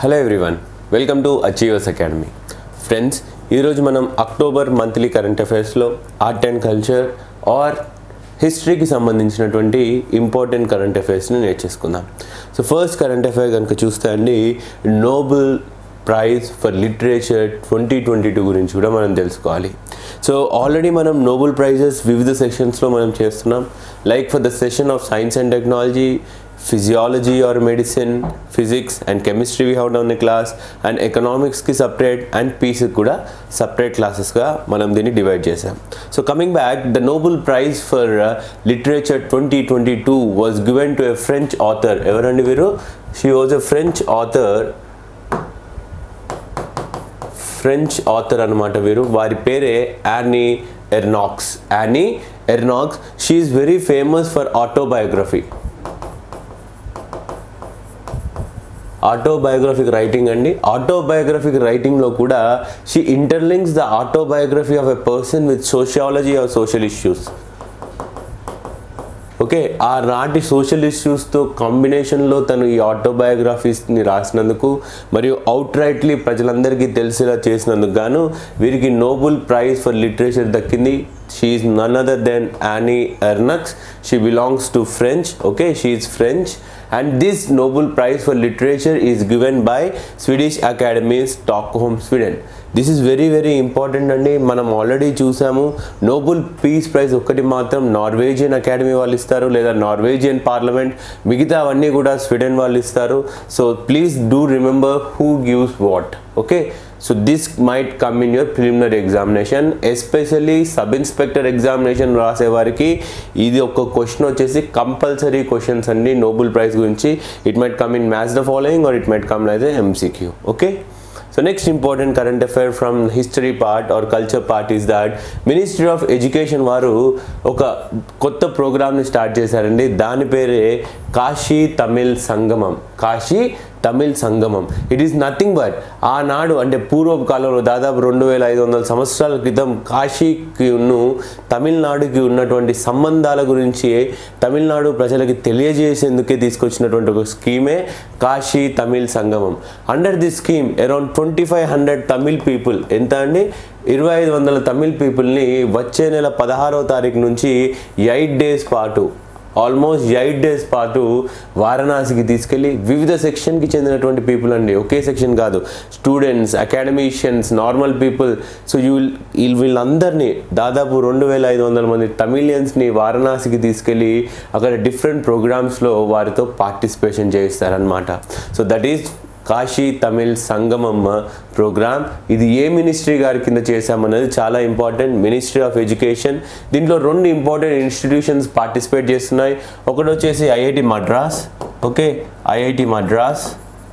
Hello everyone welcome to achievers academy friends ఈరోజు మనం October monthly current అఫైర్స్లో art and culture or హిస్టరీకి సంబంధించినటువంటి ఇంపార్టెంట్ కరెంట్ అఫైర్స్ని నేర్చేసుకుందాం సో ఫస్ట్ కరెంట్ అఫైర్ కనుక చూస్తే అండి Nobel prize for literature twenty twenty two గురించి కూడా మనం తెలుసుకోవాలి సో ఆల్రెడీ మనం నోబెల్ ప్రైజెస్ వివిధ సెక్షన్స్లో మనం చేస్తున్నాం like for the session of science and technology physiology or medicine physics and chemistry we have done a class and ఎకనామిక్స్కి separate and పీస్కి కూడా సపరేట్ క్లాసెస్గా మనం దీన్ని డివైడ్ చేసాం so coming back the Nobel prize for literature twenty twenty two was given to a French author ఎవరండి వీరు she was a French author French author అనమాట వీరు వారి పేరే Annie Ernaux Annie Ernaux she is very famous for autobiography autobiographic writing అండి autobiographic రైటింగ్లో కూడా she interlinks the autobiography of a person with sociology or social issues okay ఆ నాటి social ఇష్యూస్తో కాంబినేషన్లో తను ఈ ఆటోబయోగ్రఫీస్ని రాసినందుకు మరియు అవుట్ రైట్లీ ప్రజలందరికీ తెలిసేలా చేసినందుకు గాను వీరికి నోబెల్ ప్రైజ్ ఫర్ లిటరేచర్ దక్కింది she is none other than Annie Ernaux she belongs to French okay she is French and this Nobel Prize for Literature is given by Swedish Academy Stockholm, Sweden. This is very very important అండి మనం already చూసాము Nobel peace prize ఒక్కటి మాత్రం Norwegian academy వాళ్ళు ఇస్తారు లేదా Norwegian parliament మిగతా అవన్నీ కూడా స్వీడన్ వాళ్ళు ఇస్తారు so please do remember who gives what okay so this might come in your preliminary examination especially sub inspector examination రాసే వారికి ఇది ఒక క్వశ్చన్ వచ్చేసి కంపల్సరీ క్వశ్చన్స్ అండి నోబెల్ ప్రైజ్ గురించి it might come in maths the following or it might come lies MCQ okay so next important current affair from history part or culture part is that ministry of education వారు ఒక కొత్త ప్రోగ్రామ్ని start చేశారండి దాని పేరే కాశీ తమిళ్ సంగమం కాశీ తమిళ్ సంగమం it is nothing but ఆనాడు అంటే పూర్వపు కాలంలో దాదాపు రెండు వేల ఐదు వందల సంవత్సరాల క్రితం కాశీకి ఉన్ను తమిళనాడుకి ఉన్నటువంటి సంబంధాల గురించి తమిళనాడు ప్రజలకి తెలియజేసేందుకే తీసుకొచ్చినటువంటి ఒక స్కీమే Kashi Tamil Sangamam under this scheme around twenty five hundred Tamil people ఎంత అండి ఇరవై ఐదు వందల తమిళ్ పీపుల్ని వచ్చే నెల పదహారవ తారీఖు నుంచి ఎయిట్ డేస్ పాటు ఆల్మోస్ట్ ఎయిట్ డేస్ పాటు వారణాసికి తీసుకెళ్ళి వివిధ సెక్షన్కి చెందినటువంటి పీపుల్ అండి ఒకే సెక్షన్ కాదు students academicians normal people so you వీళ్ళందరినీ దాదాపు రెండు వేల ఐదు వందల మంది తమిళియన్స్ని వారణాసికి తీసుకెళ్ళి అక్కడ డిఫరెంట్ ప్రోగ్రామ్స్లో వారితో పార్టిసిపేషన్ చేయిస్తారనమాట so that is Kashi Tamil Sangamam program ఇది ఏ మినిస్ట్రీ గారి కింద చేశామన్నది చాలా ఇంపార్టెంట్ మినిస్ట్రీ ఆఫ్ ఎడ్యుకేషన్ దీంట్లో రెండు ఇంపార్టెంట్ ఇన్స్టిట్యూషన్స్ పార్టిసిపేట్ చేస్తున్నాయి ఒకటి వచ్చేసి IIT Madras okay IIT Madras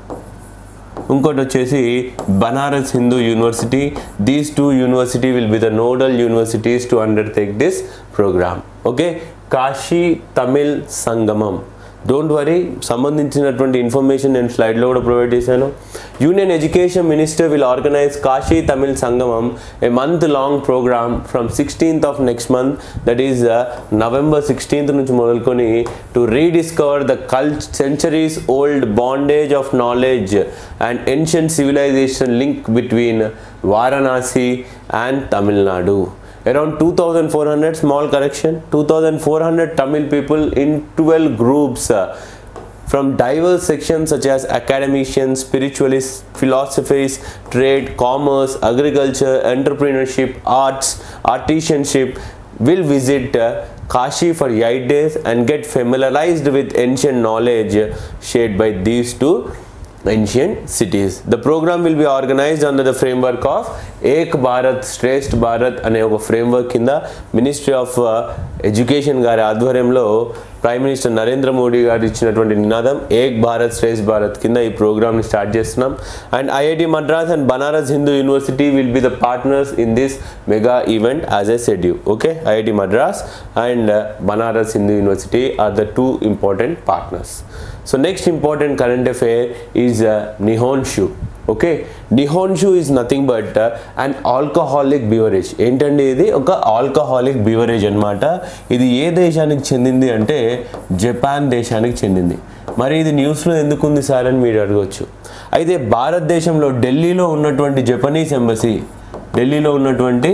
ఇంకోటి వచ్చేసి Banaras Hindu university these two university will be the nodal universities to undertake this program okay Kashi Tamil Sangamam don't worry సంబంధించినటువంటి ఇన్ఫర్మేషన్ నేను స్లైడ్లో కూడా ప్రొవైడ్ చేశాను union education minister will organise Kashi Tamil Sangamam a month long program from sixteenth of next month that is November sixteenth నుంచి మొదలుకొని to rediscover the call centuries old bondage of knowledge and ancient civilisation link between Varanasi and Tamil Nadu around 2400 small correction 2400 tamil people in 12 groups uh, from diverse sections such as academicians spiritualists philosophies trade commerce agriculture entrepreneurship arts artisanship will visit uh, kashi for 8 days and get familiarized with ancient knowledge shared by these two ancient cities. The program will be organized under the framework of Ek Bharat Shreshtha Bharat అనే ఒక framework కింద ministry of education గారి ఆధ్వర్యంలో prime minister Narendra Modi గారు ఇచ్చినటువంటి నినాదం ఏక్ భారత్ శ్రేష్ఠ్ భారత్ కింద ఈ ప్రోగ్రామ్ని స్టార్ట్ చేస్తున్నాం and IIT Madras and Banaras Hindu university will be the partners in this mega event as a schedule okay IIT Madras and Banaras Hindu university are the two important partners so next important current affair is nihonshu okay nihonshu is nothing but and alcoholic beverage ఏంటండి ఇది ఒక alcoholic beverage అన్నమాట ఇది ఏ దేశానికి చెందింది అంటే Japan దేశానికి చెందింది మరి ఇది న్యూస్లో ఎందుకు ఉంది సార్ అని మీరు అడగవచ్చు అయితే భారతదేశంలో ఢిల్లీలో ఉన్నటువంటి జపనీస్ ఎంబసీ ఢిల్లీలో ఉన్నటువంటి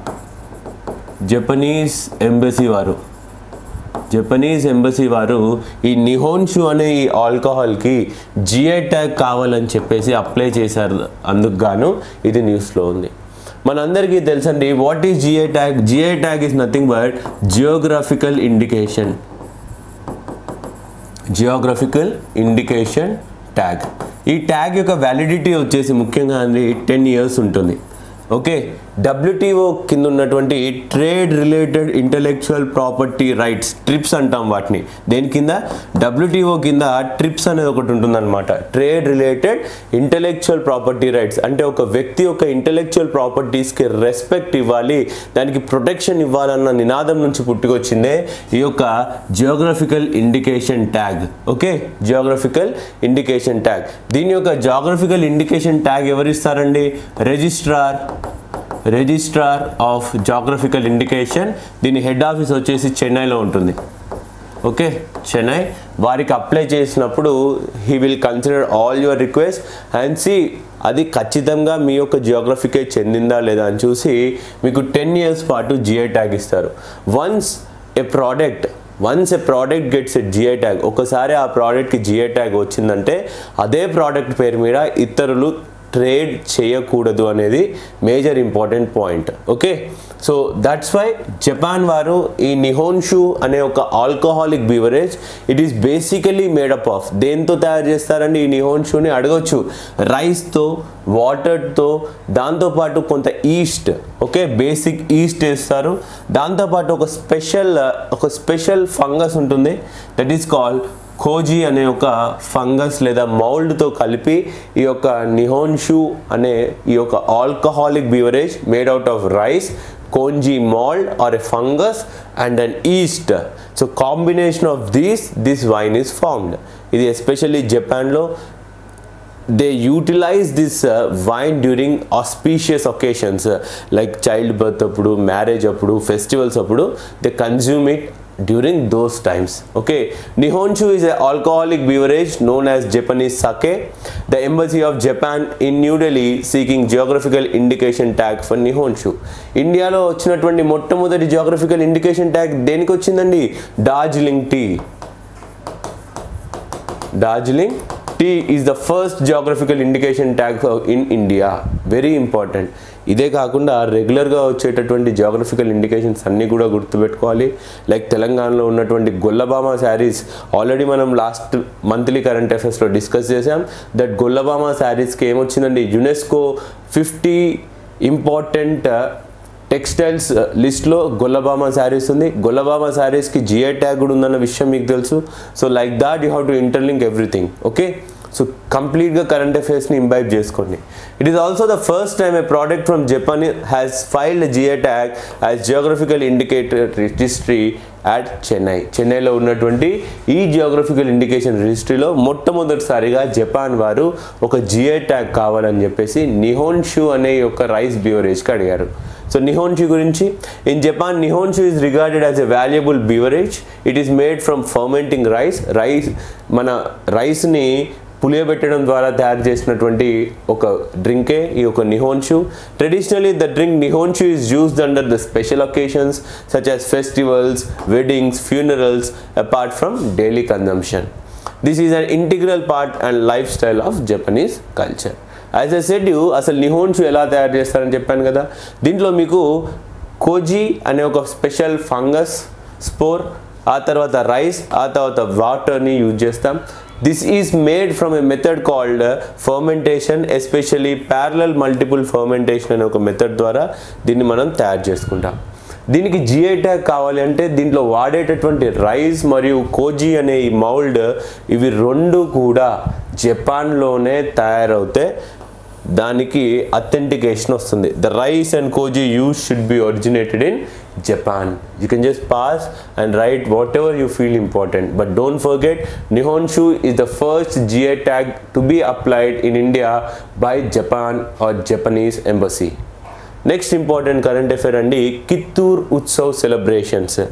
జపనీస్ ఎంబసీ వారు జపనీస్ ఎంబసీ వారు ఈ నిహోన్షు అనే ఈ ఆల్కహాల్కి జిఐ ట్యాగ్ కావాలని చెప్పేసి అప్లై చేశారు అందుకు గాను ఇది న్యూస్లో ఉంది మనందరికీ తెలుసండి what is GI tag GI tag is nothing but geographical indication geographical indication tag ఈ ట్యాగ్ యొక్క వ్యాలిడిటీ వచ్చేసి ముఖ్యంగా అండి టెన్ ఇయర్స్ ఉంటుంది ఓకే డబ్ల్యూటీఓ కింద ఉన్నటువంటి trade related intellectual property rights TRIPS అంటాం వాటిని దేని కింద డబ్ల్యూటీఓ కింద ట్రిప్స్ అనేది ఒకటి ఉంటుందన్నమాట trade related intellectual property rights అంటే ఒక వ్యక్తి యొక్క ఇంటలెక్చువల్ ప్రాపర్టీస్కి రెస్పెక్ట్ ఇవ్వాలి దానికి ప్రొటెక్షన్ ఇవ్వాలన్న నినాదం నుంచి పుట్టుకొచ్చిందే ఈ యొక్క geographical indication tag okay geographical indication tag దీని యొక్క జాగ్రఫికల్ ఇండికేషన్ ట్యాగ్ ఎవరిస్తారండి registrar registrar of geographical indication దీని హెడ్ ఆఫీస్ వచ్చేసి చెన్నైలో ఉంటుంది ఓకే చెన్నై వారికి అప్లై చేసినప్పుడు he will consider all your request and see అది ఖచ్చితంగా మీ యొక్క జియోగ్రఫీకే చెందిందా లేదా అని చూసి మీకు టెన్ ఇయర్స్ పాటు జిఐ ట్యాగ్ ఇస్తారు once a product once a product gets a GI tag ఒకసారి ఆ ప్రోడక్ట్కి జిఐ ట్యాగ్ వచ్చిందంటే అదే ప్రోడక్ట్ పేరు మీద ఇతరులు ట్రేడ్ చేయకూడదు అనేది major important point okay so that's why Japan వారు ఈ నిహోన్షు అనే ఒక alcoholic beverage it is basically made up of దేంతో తయారు చేస్తారండి ఈ నిహోన్షుని అడగొచ్చు రైస్తో వాటర్తో దాంతోపాటు కొంత ఈస్ట్ ఓకే బేసిక్ ఈస్ట్ వేస్తారు దాంతోపాటు ఒక స్పెషల్ ఒక స్పెషల్ ఫంగస్ ఉంటుంది దట్ ఈస్ కాల్డ్ కోజీ అనే ఒక ఫంగస్ లేదా మౌల్డ్తో కలిపి ఈ యొక్క నిహోన్షు అనే ఈ యొక్క alcoholic beverage made out of rice koji mould or a fungus and an yeast so combination of these this wine is formed ఇది ఎస్పెషల్లీ జపాన్లో they utilise this wine during auspicious occasions like child birth అప్పుడు marriage అప్పుడు festivals అప్పుడు they consume it during those times okay nihonshu is an alcoholic beverage known as japanese sake the embassy of japan in new delhi seeking geographical indication tag for nihonshu ఇండియాలో వచ్చినటువంటి మొట్టమొదటి geographical indication tag దేనికి వచ్చిందండి Darjeeling tea Darjeeling tea is the first geographical indication tag in India very important ఇదే కాకుండా రెగ్యులర్గా వచ్చేటటువంటి geographical indications అన్నీ కూడా గుర్తుపెట్టుకోవాలి లైక్ తెలంగాణలో ఉన్నటువంటి గొల్లబామా శారీస్ ఆల్రెడీ మనం లాస్ట్ మంత్లీ కరెంట్ అఫైర్స్లో డిస్కస్ చేసాం దట్ గొల్లబామా శారీస్కి ఏమొచ్చిందండి యునెస్కో ఫిఫ్టీ ఇంపార్టెంట్ టెక్స్టైల్స్ లిస్ట్లో గొల్లబామా శారీస్ ఉంది గొల్లబామా శారీస్కి జిఐ ట్యాగ్ కూడా ఉందన్న విషయం మీకు తెలుసు so like that you have to interlink everything okay so కంప్లీట్గా కరెంట్ అఫైర్స్ని ఇంబైబ్ చేసుకోండి it is also the first time a product from Japan has filed GI tag as geographical indicator registry at Chennai చెన్నైలో ఉన్నటువంటి ఈ geographical indication రిజిస్ట్రీలో మొట్టమొదటిసారిగా Japan వారు ఒక GI tag కావాలని చెప్పేసి నిహోన్షు అనే ఒక రైస్ బ్యూరేజ్కి అడిగారు సో నిహోన్షు గురించి in Japan nihonshu is regarded as a valuable beverage it is made from fermenting rice rice మన రైస్ని పులియబెట్టడం ద్వారా తయారు చేసినటువంటి ఒక డ్రింకే ఈ యొక్క nihonshu traditionally the drink nihonshu is used under the special occasions such as festivals weddings funerals apart from daily consumption this is an integral part and lifestyle of Japanese culture as a said you అసలు నిహోన్షు ఎలా తయారు చేస్తారని చెప్పాను కదా దీంట్లో మీకు cosy అనే ఒక స్పెషల్ ఫంగస్ స్పోర్ ఆ తర్వాత రైస్ ఆ తర్వాత వాటర్ని యూజ్ చేస్తాం this is made from a method called fermentation especially parallel multiple fermentation అనే ఒక మెథడ్ ద్వారా దీన్ని మనం తయారు చేసుకుంటాం దీనికి జిఐ ట్యాగ్ కావాలి అంటే దీంట్లో వాడేటటువంటి రైస్ మరియు కోజీ అనే ఈ మౌల్డ్ ఇవి రెండు కూడా జపాన్లోనే తయారవుతే దానికి అథెంటికేషన్ వస్తుంది the rice and koji use should be originated in Japan you can just pause and write whatever you feel important but don't forget nihonshu is the first GI tag to be applied in India by Japan or Japanese embassy next important current affair అండి Kittur Utsav celebrations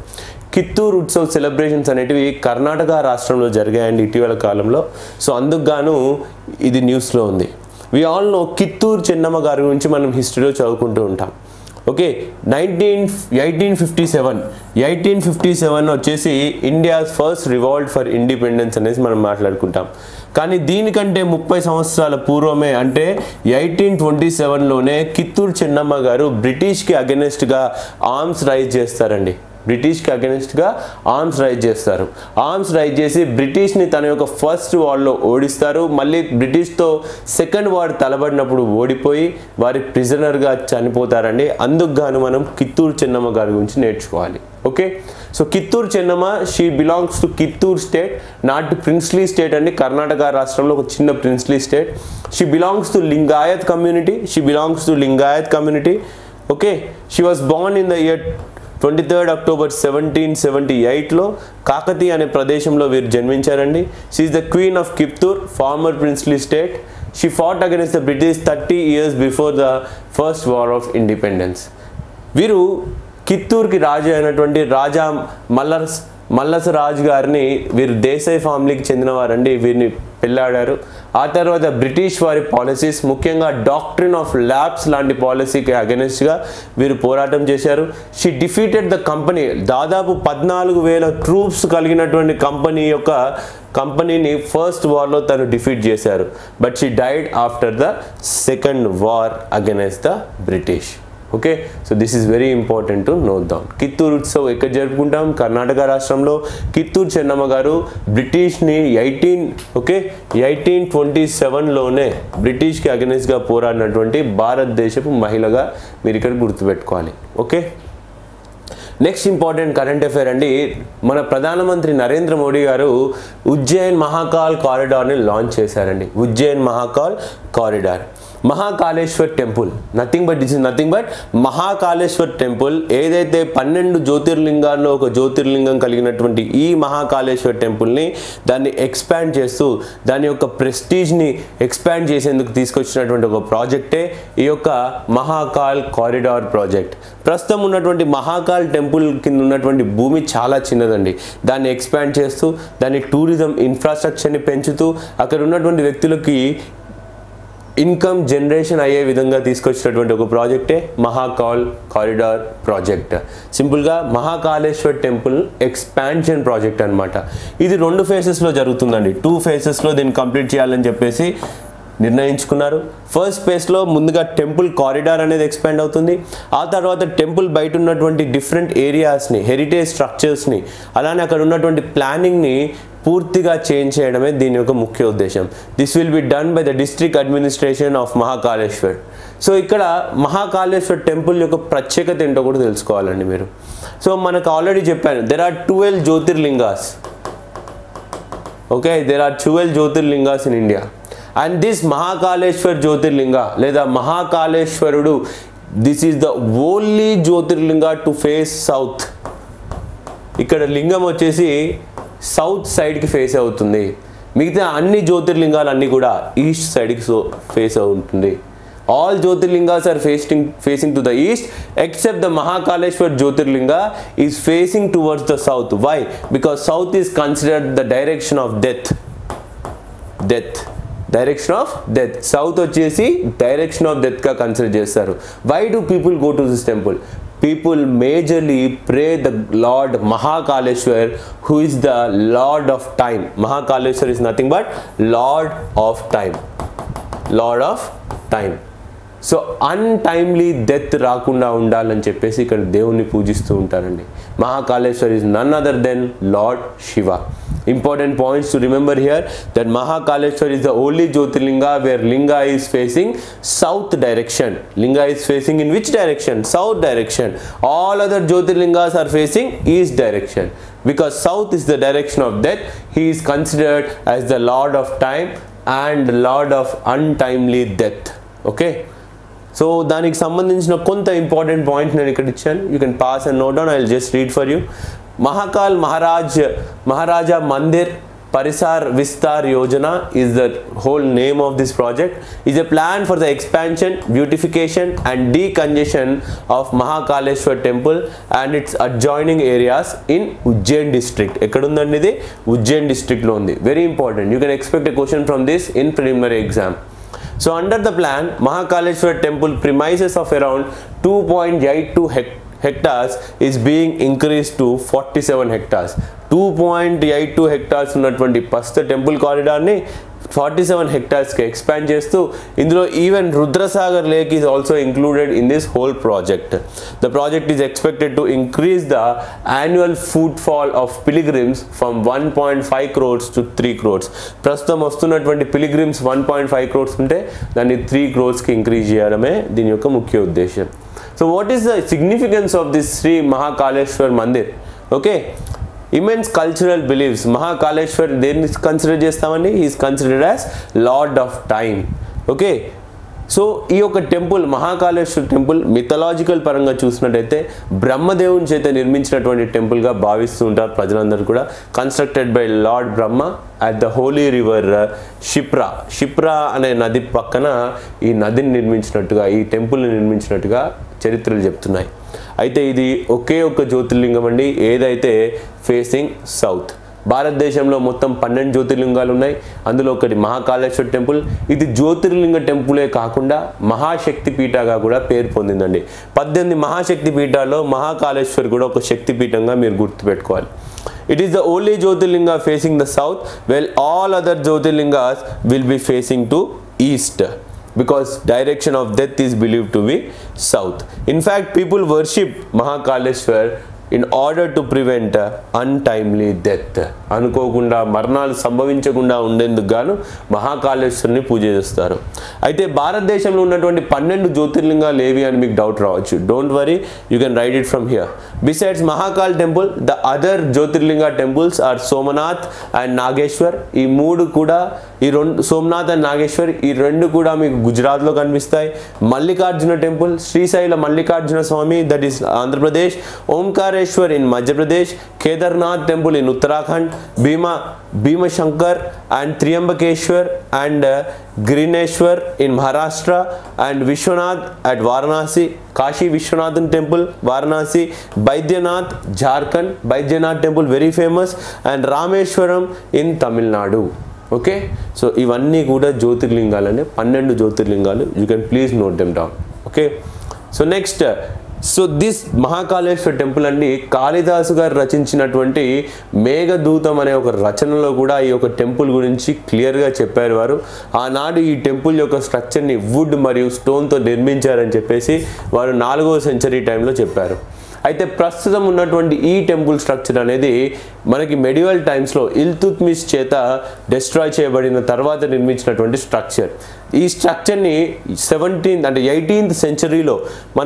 Kittur Utsav celebrations అనేటివి కర్ణాటక రాష్ట్రంలో జరిగాయండి ఇటీవల కాలంలో so అందుకు గాను ఇది న్యూస్లో ఉంది we all know Kittur Chennamma గారి గురించి మనం హిస్టరీలో చదువుకుంటూ ఉంటాం okay nineteen eighteen fifty seven eighteen fifty seven వచ్చేసి India's first revolt for independence అనేసి మనం మాట్లాడుకుంటాం కానీ దీనికంటే ముప్పై సంవత్సరాల పూర్వమే అంటే ఎయిటీన్ ట్వంటీ సెవెన్లోనే కిత్తూరు చెన్నమ్మ గారు బ్రిటిష్కి అగెనెస్ట్గా ఆర్మ్స్ రైజ్ చేస్తారండి బ్రిటిష్కి అగెనిస్ట్గా ఆర్మ్స్ రైజ్ చేస్తారు ఆర్మ్స్ రైజ్ చేసి బ్రిటిష్ని తన యొక్క ఫస్ట్ వార్లో ఓడిస్తారు మళ్ళీ బ్రిటిష్తో సెకండ్ వార్ తలబడినప్పుడు ఓడిపోయి వారి ప్రిజనర్గా చనిపోతారండి అందుకు గాను మనం కిత్తూరు చెన్నమ్మ గారి గురించి నేర్చుకోవాలి okay so Kittur Chennamma she belongs to Kittur state not princely state అండి కర్ణాటక రాష్ట్రంలో ఒక చిన్న princely state she belongs to Lingayat community she belongs to Lingayat community okay she was born in the year twenty third October seventeen seventy ఎయిట్లో కాకతీ అనే ప్రదేశంలో వీరు జన్మించారండి she the queen of Kittur former princely state she fought against the British thirty years before the first war of independence వీరు కిత్తూర్కి రాజు అయినటువంటి రాజా మల్లర్స్ మల్లస రాజు గారిని వీరు దేశాయ్ ఫ్యామిలీకి చెందినవారండి వీరిని పెళ్ళాడారు ఆ తర్వాత బ్రిటిష్ వారి పాలసీస్ ముఖ్యంగా డాక్ట్రిన్ ఆఫ్ ల్యాబ్స్ లాంటి పాలసీకి అగెనెస్ట్గా వీరు పోరాటం చేశారు షీ డిఫీటెడ్ ద కంపెనీ దాదాపు పద్నాలుగు వేల ట్రూప్స్ కలిగినటువంటి కంపెనీ యొక్క కంపెనీని ఫస్ట్ వార్లో తను డిఫీట్ చేశారు but she died after the second war against the British okay so this is very important to note down Kittur Utsav ఎక్కడ జరుపుకుంటాం కర్ణాటక రాష్ట్రంలో కిత్తూరు చెన్నమ్మ గారు బ్రిటిష్ని ఎయిటీన్ ఓకే ఎయిటీన్ ట్వంటీ సెవెన్లోనే బ్రిటిష్కి అగెనెస్ట్గా పోరాడినటువంటి భారతదేశపు మహిళగా మీరు ఇక్కడ గుర్తుపెట్టుకోవాలి okay next important current affair అండి మన ప్రధానమంత్రి నరేంద్ర మోడీ గారు ఉజ్జయిన్ మహాకాల్ కారిడార్ని లాంచ్ చేశారండి Ujjain Mahakal corridor Mahakaleshwar temple nothing but this is nothing but Mahakaleshwar temple ఏదైతే పన్నెండు జ్యోతిర్లింగాల్లో ఒక జ్యోతిర్లింగం కలిగినటువంటి ఈ మహాకాళేశ్వర్ టెంపుల్ని దాన్ని ఎక్స్పాండ్ చేస్తూ దాని యొక్క ప్రెస్టీజ్ని ఎక్స్పాండ్ చేసేందుకు తీసుకొచ్చినటువంటి ఒక ప్రాజెక్టే ఈ యొక్క మహాకాల్ కారిడార్ ప్రాజెక్ట్ ప్రస్తుతం ఉన్నటువంటి మహాకాల్ టెంపుల్ కింద ఉన్నటువంటి భూమి చాలా చిన్నదండి దాన్ని ఎక్స్పాండ్ చేస్తూ దాని టూరిజం ఇన్ఫ్రాస్ట్రక్చర్ని పెంచుతూ అక్కడ ఉన్నటువంటి వ్యక్తులకి ఇన్కమ్ జనరేషన్ అయ్యే విధంగా తీసుకొచ్చినటువంటి ఒక ప్రాజెక్టే మహాకాల్ కారిడార్ ప్రాజెక్ట్ సింపుల్గా మహాకాళేశ్వర్ టెంపుల్ ఎక్స్పాన్షన్ ప్రాజెక్ట్ అనమాట ఇది రెండు ఫేసెస్లో జరుగుతుందండి టూ ఫేసెస్లో దీన్ని కంప్లీట్ చేయాలని చెప్పేసి నిర్ణయించుకున్నారు ఫస్ట్ స్పేస్లో ముందుగా టెంపుల్ కారిడార్ అనేది ఎక్స్పాండ్ అవుతుంది ఆ తర్వాత టెంపుల్ బయట ఉన్నటువంటి డిఫరెంట్ ఏరియాస్ని హెరిటేజ్ స్ట్రక్చర్స్ని అలానే అక్కడ ఉన్నటువంటి ప్లానింగ్ని పూర్తిగా చేంజ్ చేయడమే దీని యొక్క ముఖ్య ఉద్దేశం this will be done by the district administration of Mahakaleshwar so ఇక్కడ మహాకాళేశ్వర్ టెంపుల్ యొక్క ప్రత్యేకత ఏంటో కూడా తెలుసుకోవాలండి మీరు సో మనకు ఆల్రెడీ చెప్పాను there are twelve jyotirlingas okay there are twelve jyotirlingas in India and this Mahakaleshwar jyotirlinga లేదా మహాకాళేశ్వరుడు this is the only jyotirlinga to face south ఇక్కడ లింగం వచ్చేసి సౌత్ సైడ్కి ఫేస్ అవుతుంది మిగతా అన్ని జ్యోతిర్లింగాలు అన్నీ కూడా ఈస్ట్ సైడ్కి సో ఫేస్ అవుతుంది all jyotirlingas are facing facing to the east except the Mahakaleshwar jyotirlinga is facing towards the south why because south is considered the direction of death death direction of death south వచ్చేసి direction of డెత్గా consider చేస్తారు why do people go to this temple people majorly pray the lord Mahakaleshwar who is the lord of time Mahakaleshwar is nothing but lord of time lord of time so untimely death రాకుండా ఉండాలని చెప్పేసి ఇక్కడ దేవుణ్ణి పూజిస్తూ ఉంటారండి Mahakaleshwar is none other than lord Shiva important points to remember here that Mahakaleshwar is the only Jyotirlinga where Linga is facing south direction. Linga is facing in which direction? South direction. All other Jyotirlingas are facing east direction. Because south is the direction of death, he is considered as the Lord of time and Lord of untimely death. Okay. So దానికి సంబంధించిన కొంత important point నేను ఇక్కడ ఇచ్చాను you can pause and note down I just read for you Mahakal Maharaj Maharaja Mandir Parisar Vistar Yojana is the whole name of this project. is a plan for the expansion, beautification and decongestion of Mahakaleshwar temple and its adjoining areas in Ujjain district. ఎక్కడ ఉందండి ఇది Ujjain district లో ఉంది very important you can expect a question from this in preliminary exam So under the plan, Mahakaleshwar temple premises of around 2.82 hec- hectares is being increased to 47 hectares. 2.82 hectares ఉన్నటువంటి ప్రస్తుత temple కారిడార్ని forty seven హెక్టార్స్కి expand చేస్తూ ఇందులో even Rudrasagar lake is also included in this whole project the project is expected to increase the annual footfall of pilgrims from one point five crores to three crores ప్రస్తుతం వస్తున్నటువంటి pilgrims one point five crores ఉంటే దాన్ని three క్రోర్స్కి increase చేయడమే దీని యొక్క ముఖ్య ఉద్దేశం so what is the significance of this Shri Mahakaleshwar Mandir okay immense cultural believes Mahakaleshwar దేన్ని కన్సిడర్ చేస్తామండి is considered as lord of time okay so ఈ యొక్క టెంపుల్ మహాకాళేశ్వర టెంపుల్ మిథలాజికల్ పరంగా చూసినట్టయితే బ్రహ్మదేవుని చేత నిర్మించినటువంటి టెంపుల్గా భావిస్తూ ఉంటారు ప్రజలందరూ కూడా constructed by lord Brahma at the holy river Shipra Shipra అనే నది పక్కన ఈ నదిని నిర్మించినట్టుగా ఈ టెంపుల్ని నిర్మించినట్టుగా చరిత్రలు చెప్తున్నాయి అయితే ఇది ఒకే ఒక్క జ్యోతిర్లింగం అండి ఏదైతే ఫేసింగ్ సౌత్ భారతదేశంలో మొత్తం పన్నెండు జ్యోతిర్లింగాలు ఉన్నాయి అందులో ఒకటి మహాకాళేశ్వర టెంపుల్ ఇది జ్యోతిర్లింగ టెంపులే కాకుండా మహాశక్తి పీఠగా కూడా పేరు పొందిందండి పద్దెనిమిది మహాశక్తి పీఠాల్లో మహాకాళేశ్వర్ కూడా ఒక శక్తి పీఠంగా మీరు గుర్తుపెట్టుకోవాలి it is the only jyotirlinga facing the south well all other jyotirlingas will be facing to east because direction of death is believed to be south in fact people worship mahakaleshwar in order to prevent uh, untimely death అనుకోకుండా మరణాలు సంభవించకుండా ఉండేందుకు గాను మహాకాళేశ్వరుని పూజ చేస్తారు అయితే భారతదేశంలో ఉన్నటువంటి పన్నెండు జ్యోతిర్లింగాలు ఏవి అని మీకు డౌట్ రావచ్చు don't worry you can write it from here besides Mahakal temple the other jyotirlinga temples are Somnath and Nageshwar ఈ మూడు కూడా ఈ రెండు సోమనాథ్ అండ్ నాగేశ్వర్ ఈ రెండు కూడా మీకు గుజరాత్లో కనిపిస్తాయి Mallikarjuna temple Srisaila Mallikarjuna Swamy that is Andhra Pradesh Omkareshwar in Madhya Pradesh Kedarnath temple in Uttarakhand Bhima Bhimashankar and Trimbakeshwar and Grishneshwar in Maharashtra and Vishwanath at Varanasi Kashi Vishwanathan temple Varanasi Baidyanath Jharkhand Baidyanath temple very famous and Rameswaram in Tamil Nadu okay so ఇవన్నీ కూడా జ్యోతిర్లింగాలు పన్నెండు జ్యోతిర్లింగాలు you can please note them down okay so next so this Mahakaleshwara temple అండి కాళిదాసు గారు రచించినటువంటి మేఘదూతం అనే ఒక రచనలో కూడా ఈ యొక్క టెంపుల్ గురించి క్లియర్గా చెప్పారు వారు ఆనాడు ఈ టెంపుల్ యొక్క స్ట్రక్చర్ని వుడ్ మరియు స్టోన్తో నిర్మించారని చెప్పేసి వారు నాలుగవ సెంచరీ టైంలో చెప్పారు అయితే ప్రస్తుతం ఉన్నటువంటి ఈ టెంపుల్ స్ట్రక్చర్ అనేది మనకి మెడివల్ టైమ్స్లో ఇల్తుత్మిస్ చేత డిస్ట్రాయ్ చేయబడిన తర్వాత నిర్మించినటువంటి స్ట్రక్చర్ ఈ స్ట్రక్చర్ని సెవెంటీన్త్ అంటే ఎయిటీన్త్ సెంచరీలో మన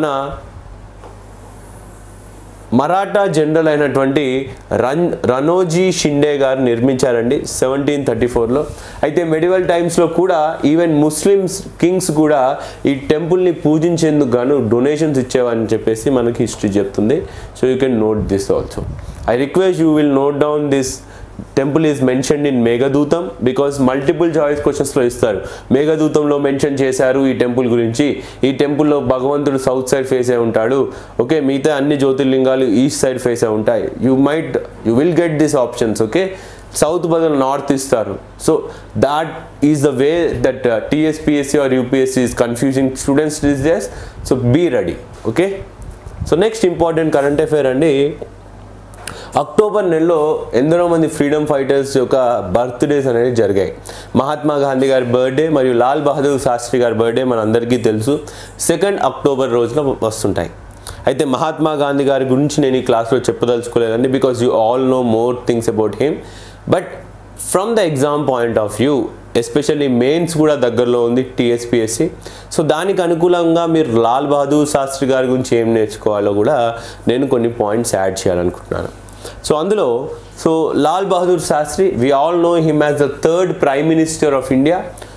మరాఠా జనరల్ అయినటువంటి రన్ రనోజీ షిండే గారు నిర్మించారండి సెవెంటీన్ థర్టీ ఫోర్లో అయితే మెడివల్ టైమ్స్లో కూడా ఈవెన్ ముస్లిమ్స్ కింగ్స్ కూడా ఈ టెంపుల్ని పూజించేందుకు గాను డొనేషన్స్ ఇచ్చేవని చెప్పేసి మనకి హిస్టరీ చెప్తుంది so you can note this also I request you will note down this temple is mentioned in Meghadutam because multiple choice క్వశ్చన్స్లో ఇస్తారు మేఘదూతంలో మెన్షన్ చేశారు ఈ టెంపుల్ గురించి ఈ టెంపుల్లో భగవంతుడు సౌత్ సైడ్ ఫేస్ అయి ఉంటాడు ఓకే మిగతా అన్ని జ్యోతిర్లింగాలు ఈస్ట్ సైడ్ ఫేస్ అయి ఉంటాయి you might you will get this options okay south బదులు నార్త్ ఇస్తారు so that is the way that TSPSC or UPSC is confusing students this days so be ready okay so next important current affair అండి October నెలలో ఎందరో మంది freedom fighters యొక్క birthdays అనేవి జరిగాయి మహాత్మా గాంధీ గారి బర్త్డే మరియు లాల్ బహదూర్ శాస్త్రి గారి బర్త్డే మనందరికీ తెలుసు సెకండ్ అక్టోబర్ రోజున వస్తుంటాయి అయితే మహాత్మా గాంధీ గారి గురించి నేను ఈ క్లాస్లో చెప్పదలుచుకోలేదండి because you all know more things about him but from the exam point of view especially mains కూడా దగ్గరలో ఉంది టీఎస్పిఎస్సి సో దానికి అనుకూలంగా మీరు లాల్ బహదూర్ శాస్త్రి గారి గురించి ఏం నేర్చుకోవాలో కూడా నేను కొన్ని పాయింట్స్ యాడ్ చేయాలనుకుంటున్నాను సో అందులో so Lal Bahadur Shastri we all know him as the third prime minister of India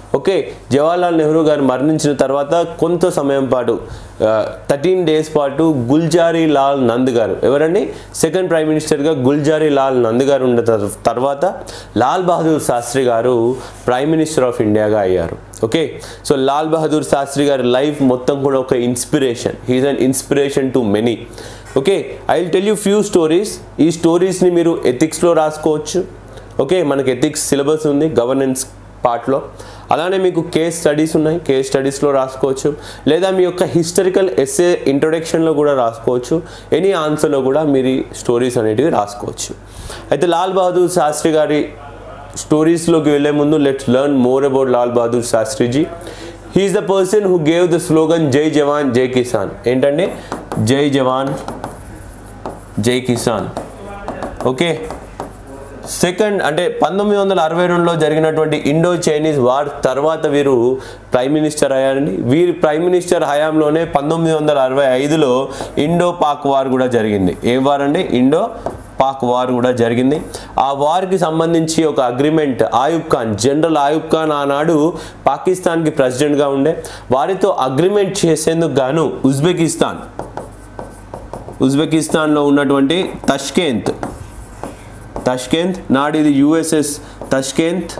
okay Jawaharlal Nehru గారు మరణించిన తర్వాత కొంత సమయం పాటు థర్టీన్ డేస్ పాటు గుల్జారీ లాల్ నంద్ గారు ఎవరండి సెకండ్ ప్రైమ్ మినిస్టర్గా గుల్జారీ లాల్ నంద్ గారు ఉన్న తర్- తర్వాత లాల్ బహదూర్ శాస్త్రి గారు ప్రైమ్ మినిస్టర్ ఆఫ్ ఇండియాగా అయ్యారు ఓకే సో లాల్ బహదూర్ శాస్త్రి గారి లైఫ్ మొత్తం కూడా ఒక inspiration he's an inspiration to many okay I will tell you few stories ఈ స్టోరీస్ని మీరు ఎథిక్స్లో రాసుకోవచ్చు ఓకే మనకి ఎథిక్స్ సిలబస్ ఉంది గవర్నెన్స్ పార్ట్లో అలానే మీకు కేస్ స్టడీస్ ఉన్నాయి కేస్ స్టడీస్లో రాసుకోవచ్చు లేదా మీ యొక్క హిస్టరికల్ ఎస్ఏ ఇంట్రొడక్షన్లో కూడా రాసుకోవచ్చు ఎనీ ఆన్సర్లో కూడా మీరు స్టోరీస్ అనేటివి రాసుకోవచ్చు అయితే లాల్ బహదూర్ శాస్త్రి గారి స్టోరీస్లోకి వెళ్ళే ముందు let's learn more about Lal Bahadur Shastriji he's the person who gave the slogan Jai Jawan జై కిసాన్ ఏంటంటే జై జవాన్ జై కిసాన్ ఓకే సెకండ్ అంటే పంతొమ్మిది వందల అరవై రెండులో జరిగినటువంటి ఇండో చైనీస్ వార్ తర్వాత వీరు ప్రైమ్ మినిస్టర్ అయ్యారండి వీరి ప్రైమ్ మినిస్టర్ హయాంలోనే పంతొమ్మిది వందల అరవై ఐదులో ఇండో పాక్ వార్ కూడా జరిగింది ఏ వార్ అండి ఇండో పాక్ వార్ కూడా జరిగింది ఆ వార్కి సంబంధించి ఒక అగ్రిమెంట్ ఆయుబ్ ఖాన్ జనరల్ ఆయుబ్ ఖాన్ ఆనాడు పాకిస్తాన్కి ప్రెసిడెంట్గా ఉండే వారితో అగ్రిమెంట్ చేసేందుకు గాను ఉజ్బెకిస్తాన్ ఉజ్బెకిస్తాన్లో ఉన్నటువంటి తష్కేంత్ తష్కెంత్ నాడు ఇది యుఎస్ఎస్ తష్కెంత్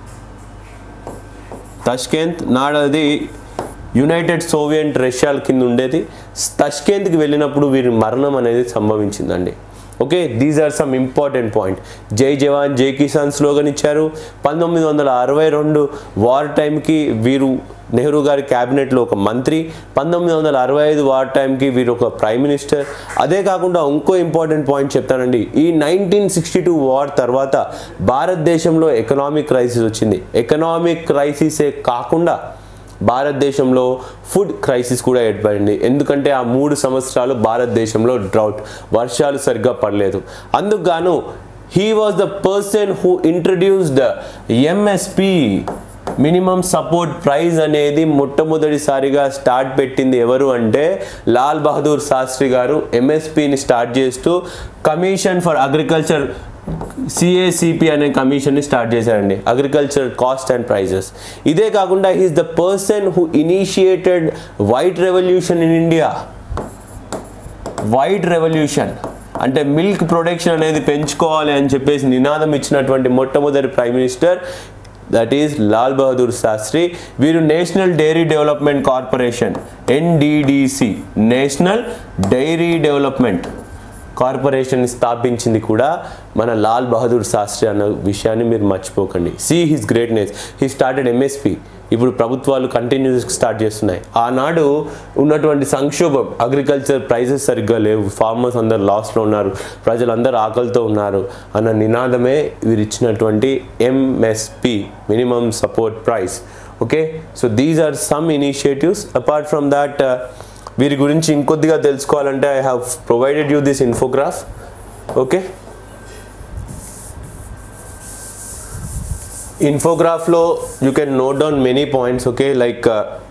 తష్కెంత్ నాడు అది యునైటెడ్ సోవియట్ రష్యాల కింద ఉండేది తష్కెంత్కి వెళ్ళినప్పుడు వీరి మరణం అనేది సంభవించిందండి okay these are some important point Jai Jawan జై కిసాన్ స్లోగన్ ఇచ్చారు పంతొమ్మిది వందల అరవై రెండు వార్ టైంకి వీరు నెహ్రూ గారి క్యాబినెట్లో ఒక మంత్రి పంతొమ్మిది వందల అరవై ఐదు వార్ టైంకి వీరు ఒక ప్రైమ్ మినిస్టర్ అదే కాకుండా ఇంకో ఇంపార్టెంట్ పాయింట్ చెప్తానండి ఈ నైన్టీన్ సిక్స్టీ టూ వార్ తర్వాత భారతదేశంలో ఎకనామిక్ క్రైసిస్ వచ్చింది ఎకనామిక్ క్రైసిసే కాకుండా భారతదేశంలో ఫుడ్ క్రైసిస్ కూడా ఏర్పడింది ఎందుకంటే ఆ మూడు సంవత్సరాలు భారతదేశంలో డ్రౌట్ వర్షాలు సరిగ్గా పడలేదు అందుకు గాను he was the person who introduced MSP minimum support price అనేది మొట్టమొదటిసారిగా స్టార్ట్ పెట్టింది ఎవరు అంటే లాల్ బహదూర్ శాస్త్రి గారు ఎంఎస్పిని స్టార్ట్ చేస్తూ కమిషన్ ఫర్ అగ్రికల్చర్ సిఏసిపి అనే కమిషన్ని స్టార్ట్ చేశారండి అగ్రికల్చర్ కాస్ట్ అండ్ ప్రైజెస్ ఇదే కాకుండా he's the person who initiated white revolution in India white revolution అంటే మిల్క్ ప్రొడక్షన్ అనేది పెంచుకోవాలి అని చెప్పేసి నినాదం ఇచ్చినటువంటి మొట్టమొదటి prime minister that is Lal Bahadur Shastri వీరు national dairy development corporation NDDC national dairy development corporation స్థాపించింది కూడా మన లాల్ బహదూర్ శాస్త్రి అన్న విషయాన్ని మీరు మర్చిపోకండి see his greatness he started MSP ఇప్పుడు ప్రభుత్వాలు కంటిన్యూస్ స్టార్ట్ చేస్తున్నాయి ఆనాడు ఉన్నటువంటి సంక్షోభం అగ్రికల్చర్ ప్రైజెస్ సరిగ్గా లేవు ఫార్మర్స్ అందరు లాస్లో ఉన్నారు ప్రజలందరూ ఆకలితో ఉన్నారు అన్న నినాదమే వీరు ఇచ్చినటువంటి MSP minimum support price okay so these are some initiatives apart from that వీరి గురించి ఇంకొద్దిగా తెలుసుకోవాలంటే I have provided you this infograph okay ఇన్ఫోగ్రాఫ్లో you can note down many points okay like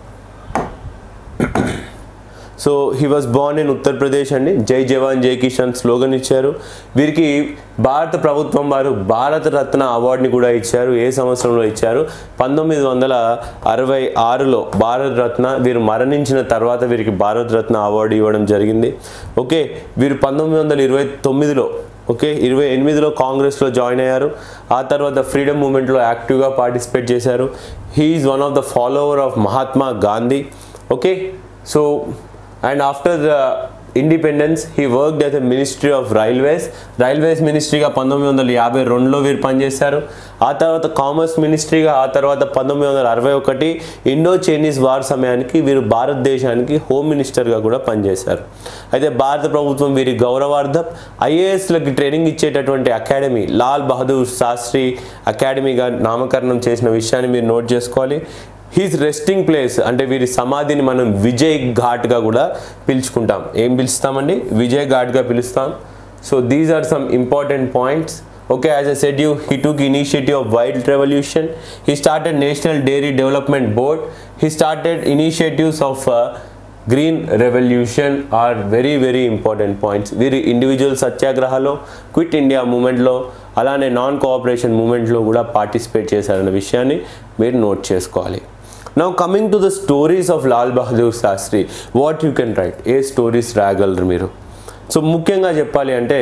so he was born in Uttar Pradesh అండి జై జవాన్ జై Kishan slogan ఇచ్చారు వీరికి భారత ప్రభుత్వం వారు భారత రత్న అవార్డుని కూడా ఇచ్చారు ఏ సంవత్సరంలో ఇచ్చారు పంతొమ్మిది వందల అరవై ఆరులో భారత రత్న వీరు మరణించిన తర్వాత వీరికి భారత రత్న అవార్డు ఇవ్వడం జరిగింది ఓకే వీరు పంతొమ్మిది వందల ఇరవై తొమ్మిదిలో ఓకే ఇరవై ఎనిమిదిలో కాంగ్రెస్లో జాయిన్ అయ్యారు ఆ తర్వాత ఫ్రీడమ్ మూమెంట్లో యాక్టివ్గా పార్టిసిపేట్ చేశారు he's one of the follower of Mahatma Gandhi okay so and after the independence he work as a ministry of railways railways మినిస్ట్రీగా పంతొమ్మిది వందల యాభై రెండులో వీరు పనిచేశారు ఆ తర్వాత కామర్స్ మినిస్ట్రీగా ఆ తర్వాత పంతొమ్మిది వందల అరవై ఒకటి ఇండో చైనీస్ వార్ సమయానికి వీరు భారతదేశానికి హోమ్ మినిస్టర్గా కూడా పనిచేశారు అయితే భారత ప్రభుత్వం వీరి గౌరవార్థం ఐఏఎస్లకి ట్రైనింగ్ ఇచ్చేటటువంటి అకాడమీ లాల్ బహదూర్ శాస్త్రి అకాడమీగా నామకరణం చేసిన విషయాన్ని మీరు నోట్ చేసుకోవాలి హీస్ రెస్టింగ్ ప్లేస్ అంటే వీరి సమాధిని మనం విజయ్ ఘాట్గా కూడా పిలుచుకుంటాం ఏం పిలుస్తామండి విజయ్ ఘాట్గా పిలుస్తాం so these are some important points okay as i said you he took initiative of white revolution he started national dairy development board he started initiatives of uh, green revolution are very very important points వీరి individual సత్యాగ్రహాలో quit India మూమెంట్లో అలానే non cooperation మూమెంట్లో కూడా participate చేశారన్న విషయాన్ని మీరు note చేసుకోవాలి now coming to the stories of Lal Bahadur Shastri what you can write ఏ స్టోరీస్ రాయగలరు మీరు సో ముఖ్యంగా చెప్పాలి అంటే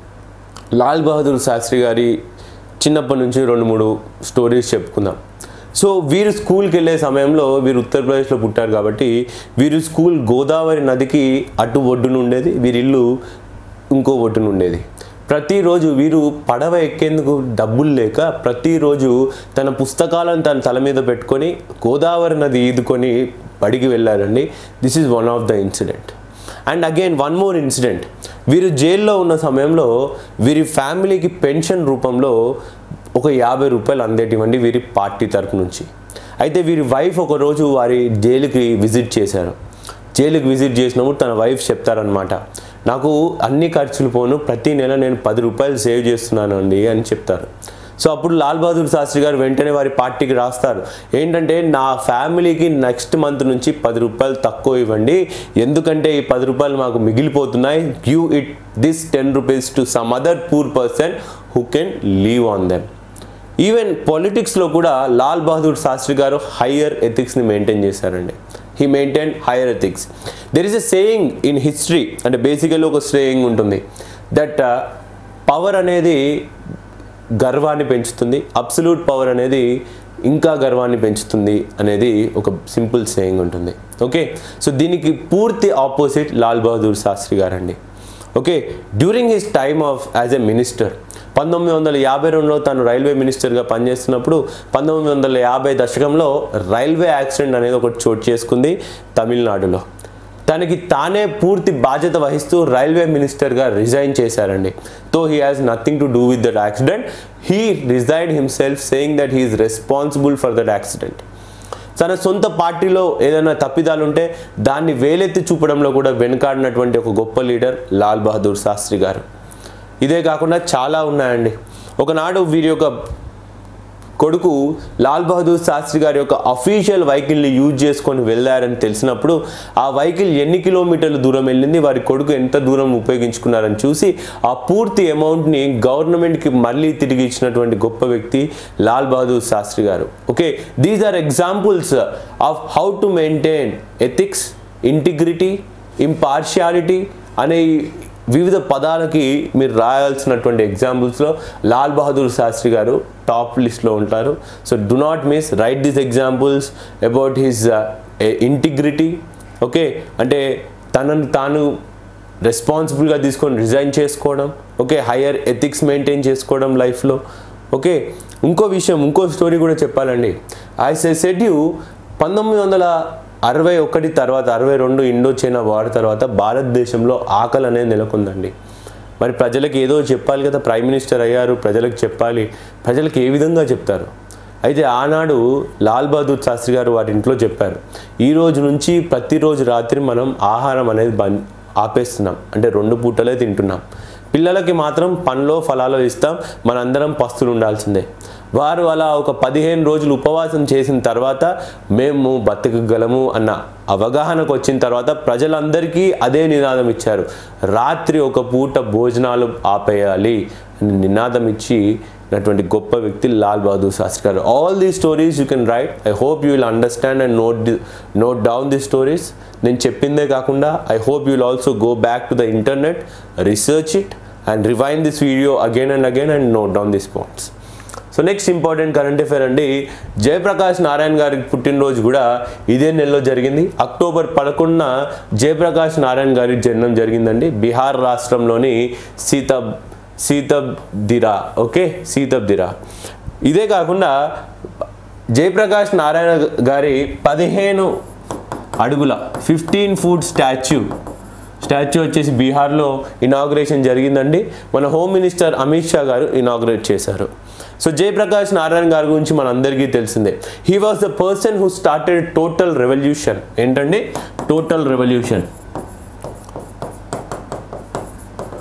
లాల్ బహదూర్ శాస్త్రి గారి చిన్నప్పటి నుంచి రెండు మూడు స్టోరీస్ చెప్పుకుందాం సో వీరు స్కూల్కి వెళ్ళే సమయంలో వీరు ఉత్తరప్రదేశ్లో పుట్టారు కాబట్టి వీరు స్కూల్ గోదావరి నదికి అటు ఒడ్డున ఉండేది వీరి ఇల్లు ఇంకో ఒడ్డున ఉండేది ప్రతిరోజు వీరు పడవ ఎక్కేందుకు డబ్బులు లేక ప్రతిరోజు తన పుస్తకాలను తన తల మీద పెట్టుకొని గోదావరి నది ఈదుకొని బడికి వెళ్ళారండి this is one of the incident and again one more incident వీరు జైల్లో ఉన్న సమయంలో వీరి ఫ్యామిలీకి పెన్షన్ రూపంలో ఒక యాభై రూపాయలు అందేటివండి వీరి పార్టీ తరపు నుంచి అయితే వీరి వైఫ్ ఒకరోజు వారి జైలుకి విజిట్ చేశారు జైలుకి విజిట్ చేసినప్పుడు తన వైఫ్ చెప్తారనమాట నాకు అన్ని ఖర్చులు పోను ప్రతి నెల నేను పది రూపాయలు సేవ్ చేస్తున్నాను అండి అని చెప్తారు సో అప్పుడు లాల్ బహదూర్ శాస్త్రి గారు వెంటనే వారి పార్టీకి రాస్తారు ఏంటంటే నా ఫ్యామిలీకి నెక్స్ట్ మంత్ నుంచి పది రూపాయలు తక్కువ ఇవ్వండి ఎందుకంటే ఈ పది రూపాయలు మాకు మిగిలిపోతున్నాయి give it this ten rupees to some other poor person who can live on them even పాలిటిక్స్లో కూడా లాల్ బహదూర్ శాస్త్రి గారు హయ్యర్ ఎథిక్స్ని మెయింటైన్ చేశారండి he maintain higher ethics there is a saying in history అంటే బేసికల్లీ ఒక సేయింగ్ ఉంటుంది దట్ పవర్ అనేది గర్వాన్ని పెంచుతుంది అబ్సల్యూట్ పవర్ అనేది ఇంకా గర్వాన్ని పెంచుతుంది అనేది ఒక సింపుల్ సేయింగ్ ఉంటుంది ఓకే సో దీనికి పూర్తి ఆపోజిట్ లాల్ బహదూర్ శాస్త్రి గారండి okay during his time of as a minister పంతొమ్మిది వందల యాభై రెండులో తను రైల్వే మినిస్టర్గా పనిచేస్తున్నప్పుడు పంతొమ్మిది వందల యాభై దశకంలో రైల్వే యాక్సిడెంట్ అనేది ఒకటి చోటు చేసుకుంది తమిళనాడులో తనకి తానే పూర్తి బాధ్యత వహిస్తూ రైల్వే మినిస్టర్గా రిజైన్ చేశారండి though he has nothing to do with that accident he resign himself saying that he is responsible for that accident తన సొంత పార్టీలో ఏదైనా తప్పిదాలు ఉంటే దాన్ని వేలెత్తి చూపడంలో కూడా వెనుకాడినటువంటి ఒక గొప్ప లీడర్ లాల్ బహదూర్ శాస్త్రి గారు ఇదే కాకుండా చాలా ఉన్నాయండి ఒకనాడు వీరి యొక్క కొడుకు లాల్ బహదూర్ శాస్త్రి గారి యొక్క అఫీషియల్ వెహికల్ని యూజ్ చేసుకొని వెళ్ళారని తెలిసినప్పుడు ఆ వెహికల్ ఎన్ని కిలోమీటర్ల దూరం వెళ్ళింది వారి కొడుకు ఎంత దూరం ఉపయోగించుకున్నారని చూసి ఆ పూర్తి అమౌంట్ని గవర్నమెంట్కి మళ్ళీ తిరిగి ఇచ్చినటువంటి గొప్ప వ్యక్తి లాల్ బహదూర్ శాస్త్రి గారు okay these are examples of how to maintain ethics integrity impartiality అనే ఈ వివిధ పదాలకి మీరు రాయాల్సినటువంటి ఎగ్జాంపుల్స్లో లాల్ బహదూర్ శాస్త్రి గారు టాప్ లిస్ట్లో ఉంటారు so do not miss write these examples about his integrity okay అంటే తనను తాను రెస్పాన్సిబుల్గా తీసుకొని రిజైన్ చేసుకోవడం ఓకే హయ్యర్ ఎథిక్స్ మెయింటైన్ చేసుకోవడం లైఫ్లో ఓకే ఇంకో విషయం ఇంకో స్టోరీ కూడా చెప్పాలండి ఐ సే సెడ్ యూ పంతొమ్మిది వందల అరవై ఒకటి తర్వాత అరవై రెండు ఇండో చైనా వార్ తర్వాత భారతదేశంలో ఆకలి అనేది నెలకొందండి మరి ప్రజలకు ఏదో చెప్పాలి కదా ప్రైమ్ మినిస్టర్ అయ్యారు ప్రజలకు చెప్పాలి ప్రజలకు ఏ విధంగా చెప్తారు అయితే ఆనాడు లాల్ బహదూర్ శాస్త్రి గారు వారి ఇంట్లో చెప్పారు ఈ రోజు నుంచి ప్రతిరోజు రాత్రి మనం ఆహారం అనేది బంద్ ఆపేస్తున్నాం అంటే రెండు పూటలే తింటున్నాం పిల్లలకి మాత్రం పండ్లో ఫలాలు ఇస్తాం మనందరం పస్తులు ఉండాల్సిందే వారు అలా ఒక పదిహేను రోజులు ఉపవాసం చేసిన తర్వాత మేము బతకగలము అన్న అవగాహనకు వచ్చిన తర్వాత ప్రజలందరికీ అదే నినాదం ఇచ్చారు రాత్రి ఒక పూట భోజనాలు ఆపేయాలి అని నినాదం ఇచ్చి నటువంటి గొప్ప వ్యక్తి లాల్ బహదూర్ శాస్త్రి గారు all the stories you can write I hope you will understand and note note down the stories నేను చెప్పిందే కాకుండా I hope you will also go back to the internet research it and rewind this video again and again and note down this points so next important current affair అండి జయప్రకాష్ నారాయణ గారి పుట్టినరోజు కూడా ఇదే నెలలో జరిగింది అక్టోబర్ పదకొండున జయప్రకాష్ నారాయణ గారి జన్మం జరిగిందండి బీహార్ రాష్ట్రంలోని సీత సీతబ్దిరా ఓకే సీతబ్దిరా ఇదే కాకుండా జయప్రకాష్ నారాయణ గారి పదిహేను అడుగుల ఫిఫ్టీన్ ఫుట్ స్టాచ్యూ స్టాచ్యూ వచ్చేసి బీహార్లో ఇనాగ్రేషన్ జరిగిందండి మన హోమ్ మినిస్టర్ అమిత్ షా గారు ఇనాగ్రేట్ చేశారు సో జయప్రకాష్ నారాయణ గారి గురించి మనందరికీ తెలిసిందే he was the person who started total revolution ఏంటండి టోటల్ రెవల్యూషన్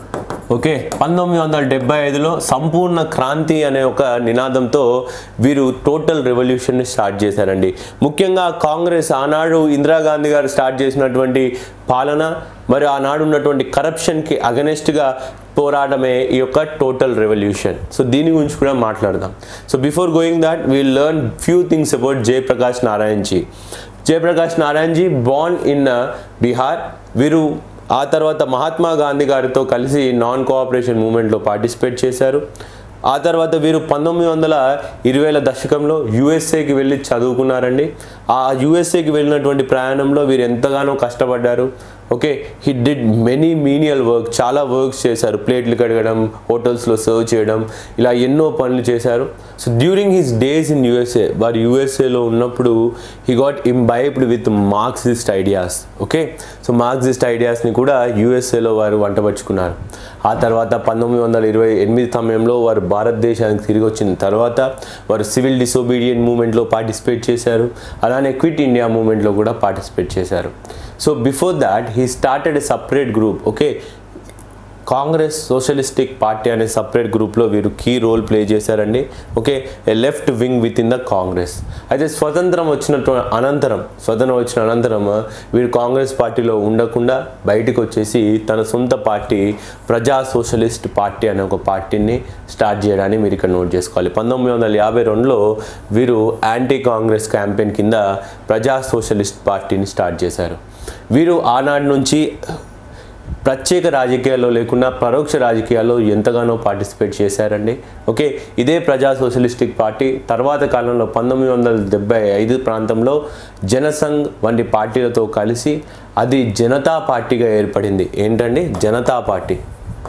ఓకే పంతొమ్మిది వందల డెబ్బై ఐదులో సంపూర్ణ క్రాంతి అనే ఒక నినాదంతో వీరు టోటల్ రెవల్యూషన్ని స్టార్ట్ చేశారండి ముఖ్యంగా కాంగ్రెస్ ఆనాడు ఇందిరాగాంధీ గారు స్టార్ట్ చేసినటువంటి పాలన మరి ఆనాడు ఉన్నటువంటి కరప్షన్కి అగనెస్ట్గా పోరాటమే ఈ యొక్క టోటల్ రెవల్యూషన్ సో దీని గురించి కూడా మాట్లాడదాం so before going that we learn few things about Jayaprakash Narayanji Jayaprakash Narayanji born in Bihar వీరు ఆ తర్వాత మహాత్మా గాంధీ గారితో కలిసి నాన్ కోఆపరేషన్ మూమెంట్లో పార్టిసిపేట్ చేశారు ఆ తర్వాత వీరు పంతొమ్మిది వందల ఇరవైల దశకంలో యుఎస్ఏకి వెళ్ళి చదువుకున్నారండి ఆ యుఎస్ఏకి వెళ్ళినటువంటి ప్రయాణంలో వీరు ఎంతగానో కష్టపడ్డారు okay he did many menial work చాలా వర్క్స్ చేశారు ప్లేట్లు కడగడం హోటల్స్లో సర్వ్ చేయడం ఇలా ఎన్నో పనులు చేశారు so during his days in USA వారు యూఎస్ఏలో ఉన్నప్పుడు he got imbibed with Marxist ideas okay so Marxist ఐడియాస్ని కూడా యూఎస్ఏలో వారు వంటపరుచుకున్నారు ఆ తర్వాత పంతొమ్మిది వందల ఇరవై ఎనిమిది సమయంలో వారు భారతదేశానికి తిరిగి వచ్చిన తర్వాత వారు సివిల్ డిసోబీడియంట్ మూమెంట్లో పార్టిసిపేట్ చేశారు అలానే క్విట్ ఇండియా మూమెంట్లో కూడా పార్టిసిపేట్ చేశారు so before that he started a separate group okay Congress socialistic party అనే సపరేట్ గ్రూప్లో వీరు కీ రోల్ ప్లే చేశారండి okay a left wing within the Congress అయితే స్వతంత్రం వచ్చినట్టు అనంతరం స్వతంత్రం వచ్చిన అనంతరం వీరు కాంగ్రెస్ పార్టీలో ఉండకుండా బయటకు వచ్చేసి తన సొంత పార్టీ ప్రజా సోషలిస్ట్ పార్టీ అనే ఒక పార్టీని స్టార్ట్ చేయడాన్ని మీరు ఇక్కడ నోట్ చేసుకోవాలి పంతొమ్మిది వందల యాభై రెండులో వీరు యాంటీ కాంగ్రెస్ క్యాంపెయిన్ కింద ప్రజా సోషలిస్ట్ పార్టీని స్టార్ట్ చేశారు వీరు ఆనాటి నుంచి ప్రత్యేక రాజకీయాల్లో లేకుండా పరోక్ష రాజకీయాల్లో ఎంతగానో పార్టిసిపేట్ చేశారండి ఓకే ఇదే ప్రజా సోషలిస్టిక్ పార్టీ తర్వాత కాలంలో పంతొమ్మిది వందల డెబ్బై ఐదు ప్రాంతంలో జనసంఘ్ వంటి పార్టీలతో కలిసి అది జనతా పార్టీగా ఏర్పడింది ఏంటండి జనతా పార్టీ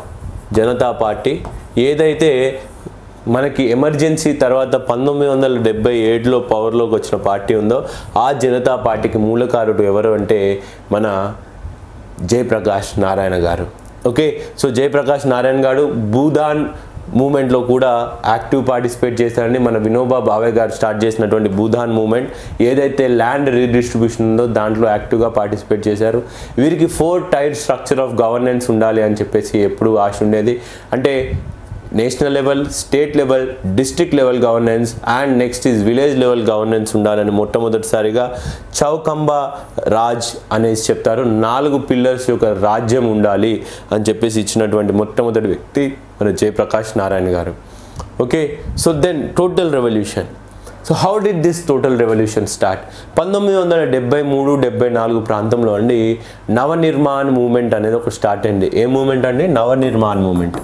జనతా పార్టీ ఏదైతే మనకి ఎమర్జెన్సీ తర్వాత పంతొమ్మిది వందల డెబ్బై ఏడులో పవర్లోకి వచ్చిన పార్టీ ఉందో ఆ జనతా పార్టీకి మూలకారుడు ఎవరు అంటే మన జయప్రకాష్ నారాయణ గారు ఓకే సో జయప్రకాష్ నారాయణ గారు భూదాన్ మూమెంట్లో కూడా యాక్టివ్ పార్టిసిపేట్ చేశారని మన వినోబా భావే గారు స్టార్ట్ చేసినటువంటి భూదాన్ మూమెంట్ ఏదైతే ల్యాండ్ రీడిస్ట్రిబ్యూషన్ ఉందో దాంట్లో యాక్టివ్గా పార్టిసిపేట్ చేశారు వీరికి four tier structure of governance ఉండాలి అని చెప్పేసి ఎప్పుడు ఆశ ఉండేది అంటే national level state level district level governance and next is village level governance ఉండాలని మొట్టమొదటిసారిగా చౌకంబా రాజ్ అనేసి చెప్తారు నాలుగు పిల్లర్స్ యొక్క రాజ్యం ఉండాలి అని చెప్పేసి ఇచ్చినటువంటి మొట్టమొదటి వ్యక్తి మన జయప్రకాష్ నారాయణ గారు okay so then total revolution so how did this total revolution start పంతొమ్మిది వందల డెబ్బై మూడు డెబ్బై నాలుగు ప్రాంతంలో అండి నవనిర్మాణ్ మూమెంట్ అనేది ఒక స్టార్ట్ అయింది ఏ మూమెంట్ అండి నవనిర్మాణ్ మూమెంట్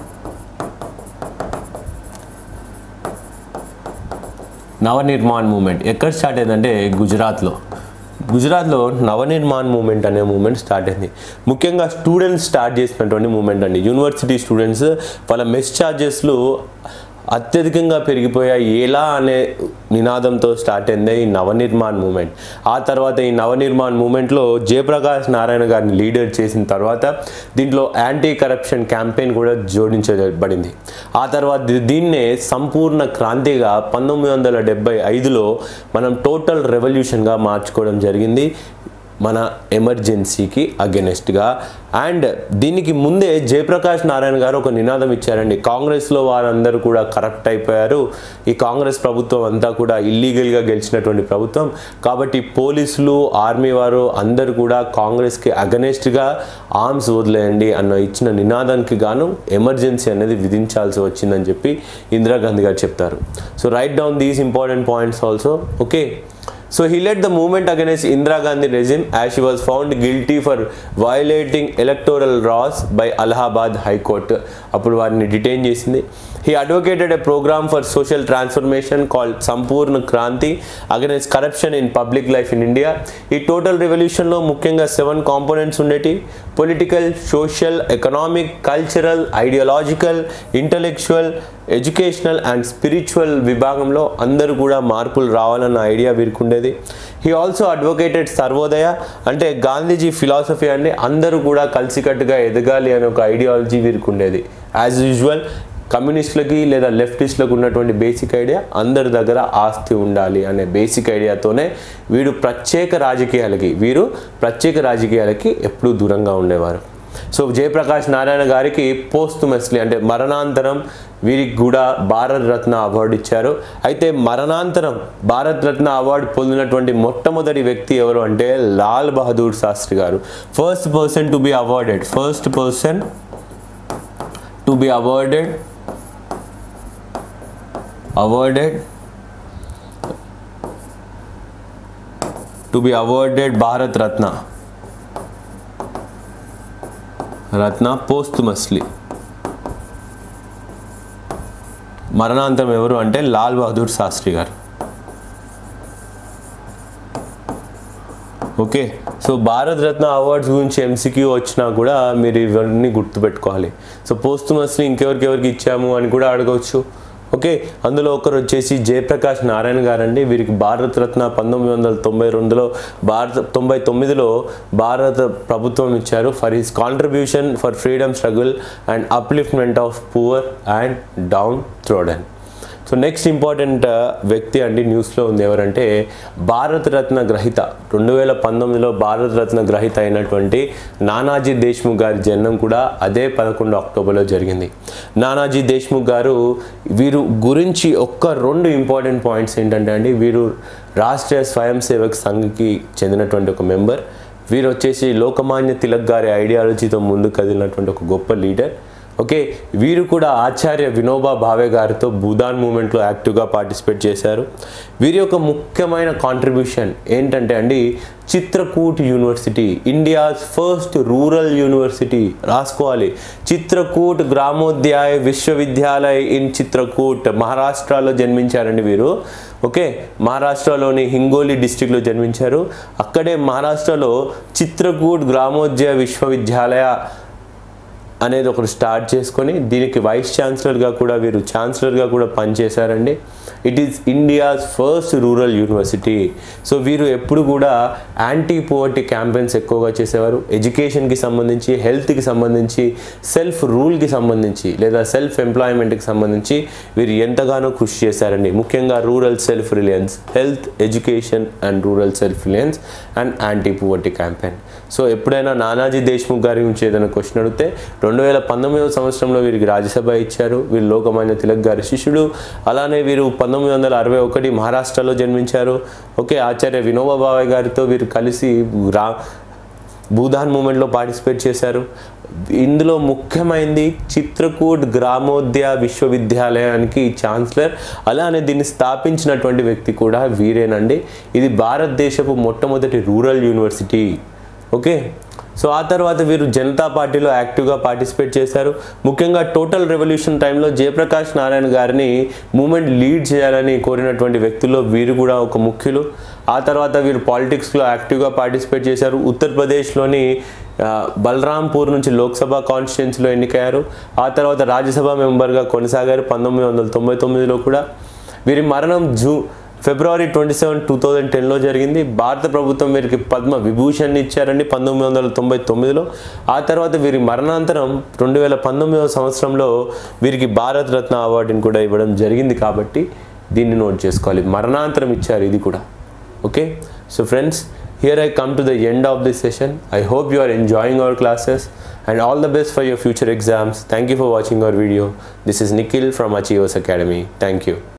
నవనిర్మాణ్ మూమెంట్ ఎక్కడ స్టార్ట్ అయిందంటే గుజరాత్లో గుజరాత్లో నవనిర్మాణ్ మూమెంట్ అనే మూమెంట్ స్టార్ట్ అయింది ముఖ్యంగా స్టూడెంట్స్ స్టార్ట్ చేసినటువంటి మూమెంట్ అండి యూనివర్సిటీ స్టూడెంట్స్ వాళ్ళ మెస్ ఛార్జెస్లు అత్యధికంగా పెరిగిపోయాయి ఎలా అనే నినాదంతో స్టార్ట్ అయింది ఈ నవనిర్మాణ్ మూమెంట్ ఆ తర్వాత ఈ నవనిర్మాణ్ మూమెంట్లో జయప్రకాష్ నారాయణ గారిని లీడర్ చేసిన తర్వాత దీంట్లో యాంటీ కరప్షన్ క్యాంపెయిన్ కూడా జోడించబడింది ఆ తర్వాత దీ- దీన్నే సంపూర్ణ క్రాంతిగా పంతొమ్మిది వందల డెబ్బై ఐదులో మనం టోటల్ రెవల్యూషన్గా మార్చుకోవడం జరిగింది మన ఎమర్జెన్సీకి అగెనెస్ట్గా అండ్ దీనికి ముందే జయప్రకాష్ నారాయణ గారు ఒక నినాదం ఇచ్చారండి కాంగ్రెస్లో వారందరూ కూడా కరప్ట్ అయిపోయారు ఈ కాంగ్రెస్ ప్రభుత్వం అంతా కూడా ఇల్లీగల్గా గెలిచినటువంటి ప్రభుత్వం కాబట్టి పోలీసులు ఆర్మీ వారు అందరూ కూడా కాంగ్రెస్కి అగనెస్ట్గా ఆర్మ్స్ వదిలేయండి అన్న ఇచ్చిన నినాదానికి గాను ఎమర్జెన్సీ అనేది విధించాల్సి వచ్చిందని చెప్పి ఇందిరాగాంధీ గారు చెప్తారు so write down these important points also okay So he led the movement against Indira Gandhi regime as she was found guilty for violating electoral laws by Allahabad High Court. అప్పుడు వారిని detain చేసింది he advocated a program for social transformation called Sampoorna Kranti against corruption in public life in India ఈ టోటల్ రెవల్యూషన్లో ముఖ్యంగా seven components ఉండేటి political social economic cultural ideological intellectual educational and spiritual విభాగంలో అందరూ కూడా మార్పులు రావాలన్న ఐడియా వీరికి ఉండేది హీ ఆల్సో అడ్వకేటెడ్ సర్వోదయ అంటే గాంధీజీ ఫిలాసఫీ అంటే అందరూ కూడా కలిసికట్టుగా ఎదగాలి అనే ఒక ఐడియాలజీ వీరికి ఉండేది యాజ్ యూజువల్ కమ్యూనిస్టులకి లేదా లెఫ్టిస్టులకు ఉన్నటువంటి బేసిక్ ఐడియా అందరి దగ్గర ఆస్తి ఉండాలి అనే బేసిక్ ఐడియాతోనే వీడు ప్రత్యేక రాజకీయాలకి వీరు ప్రత్యేక రాజకీయాలకి ఎప్పుడూ దూరంగా ఉండేవారు సో జయప్రకాష్ నారాయణ గారికి పోస్టుమస్లీ అంటే మరణాంతరం వీరికి కూడా భారత్ రత్న అవార్డు ఇచ్చారు అయితే మరణాంతరం భారత్ రత్న అవార్డు పొందినటువంటి మొట్టమొదటి వ్యక్తి ఎవరు అంటే లాల్ బహదూర్ శాస్త్రి గారు first person to be awarded first person to be awarded awarded to be awarded Bharat Ratna Ratna posthumously మరణాంతరం ఎవరు అంటే లాల్ బహదూర్ శాస్త్రి గారు okay so Bharat Ratna awards గురించి ఎంసీక్యూ వచ్చినా కూడా మీరు ఇవన్నీ గుర్తుపెట్టుకోవాలి సో పోస్టుమస్లీ ఇంకెవరికెవరికి ఇచ్చాము అని కూడా అడగవచ్చు ఓకే అందులో ఒకరు వచ్చేసి జయప్రకాష్ నారాయణ గారండి వీరికి భారత రత్న పంతొమ్మిది వందల తొంభై రెండులో భారత తొంభై తొమ్మిదిలో భారత ప్రభుత్వం ఇచ్చారు for his contribution for freedom struggle and upliftment of poor and downtrodden so next important వ్యక్తి అండి న్యూస్లో ఉంది ఎవరంటే భారత రత్న గ్రహీత రెండు వేల పంతొమ్మిదిలో భారత రత్న గ్రహీత అయినటువంటి నానాజీ దేశ్ముఖ్ గారి జన్మం కూడా అదే పదకొండు అక్టోబర్లో జరిగింది నానాజీ దేశ్ముఖ్ గారు వీరు గురించి ఒక్క రెండు ఇంపార్టెంట్ పాయింట్స్ ఏంటంటే అండి వీరు రాష్ట్రీయ స్వయం సేవక్ సంఘ్కి చెందినటువంటి ఒక మెంబర్ వీరు వచ్చేసి లోకమాన్య తిలక్ గారి ఐడియాలజీతో ముందుకు కదిలినటువంటి ఒక గొప్ప లీడర్ ఓకే వీరు కూడా ఆచార్య వినోబా భావే గారితో భూదాన్ మూమెంట్లో యాక్టివ్గా పార్టిసిపేట్ చేశారు వీరి యొక్క ముఖ్యమైన కాంట్రిబ్యూషన్ ఏంటంటే అండి Chitrakoot university India's first rural university రాసుకోవాలి చిత్రకూట్ గ్రామోద్యాయ విశ్వవిద్యాలయ్ ఇన్ చిత్రకూట్ మహారాష్ట్రలో జన్మించారండి వీరు ఓకే మహారాష్ట్రలోని హింగోలి డిస్టిక్లో జన్మించారు అక్కడే మహారాష్ట్రలో చిత్రకూట్ గ్రామోద్యాయ విశ్వవిద్యాలయ అనేది ఒకటి స్టార్ట్ చేసుకొని దీనికి వైస్ ఛాన్సలర్గా కూడా వీరు ఛాన్సలర్గా కూడా పనిచేశారండి it is India's first rural university so వీరు ఎప్పుడు కూడా యాంటీ పోవర్టీ క్యాంపెయిన్స్ ఎక్కువగా చేసేవారు ఎడ్యుకేషన్కి సంబంధించి హెల్త్కి సంబంధించి సెల్ఫ్ రూల్కి సంబంధించి లేదా సెల్ఫ్ ఎంప్లాయ్మెంట్కి సంబంధించి వీరు ఎంతగానో కృషి చేశారండి ముఖ్యంగా rural self reliance health education and rural self reliance and anti poverty campaign so ఎప్పుడైనా నానాజీ దేశ్ముఖ్ గారి గురించి ఏదైనా క్వశ్చన్ అడిగితే రెండు వేల పంతొమ్మిదవ సంవత్సరంలో వీరికి రాజ్యసభ ఇచ్చారు వీరు లోకమాన్య తిలక్ గారి శిష్యుడు అలానే వీరు పంతొమ్మిది వందల అరవై ఒకటి మహారాష్ట్రలో జన్మించారు ఓకే ఆచార్య వినోబా భావే గారితో వీరు కలిసి రా భూదాన్ మూమెంట్లో పార్టిసిపేట్ చేశారు ఇందులో ముఖ్యమైనది చిత్రకూట్ గ్రామోద్య విశ్వవిద్యాలయానికి ఛాన్సలర్ అలానే దీన్ని స్థాపించినటువంటి వ్యక్తి కూడా వీరేనండి ఇది భారతదేశపు మొట్టమొదటి రూరల్ యూనివర్సిటీ ఓకే సో ఆ తర్వాత వీరు జనతా పార్టీలో యాక్టివ్గా పార్టిసిపేట్ చేశారు ముఖ్యంగా టోటల్ రెవల్యూషన్ టైంలో జయప్రకాష్ నారాయణ గారిని మూమెంట్ లీడ్ చేయాలని కోరినటువంటి వ్యక్తుల్లో వీరు కూడా ఒక ముఖ్యులు ఆ తర్వాత వీరు పాలిటిక్స్లో యాక్టివ్గా పార్టిసిపేట్ చేశారు ఉత్తరప్రదేశ్లోని ఆ, బలరాంపూర్ నుంచి లోక్సభ కాన్స్టిట్యున్సీలో ఎన్నికయ్యారు ఆ తర్వాత రాజ్యసభ మెంబర్గా కొనసాగారు పంతొమ్మిది వందల తొంభై తొమ్మిదిలో కూడా వీరి మరణం జూ February twenty seven two thousand టెన్లో జరిగింది భారత ప్రభుత్వం వీరికి పద్మ విభూషణ్ ఇచ్చారండి పంతొమ్మిది వందల తొంభై తొమ్మిదిలో ఆ తర్వాత వీరి మరణాంతరం రెండు వేల పంతొమ్మిదవ సంవత్సరంలో వీరికి భారత రత్న అవార్డుని కూడా ఇవ్వడం జరిగింది కాబట్టి దీన్ని నోట్ చేసుకోవాలి మరణాంతరం ఇచ్చారు ఇది కూడా okay so friends here I come to the end of this session I hope you are enjoying our classes and all the best for your future exams thank you for watching our video this is Nikhil from Achievers Academy thank you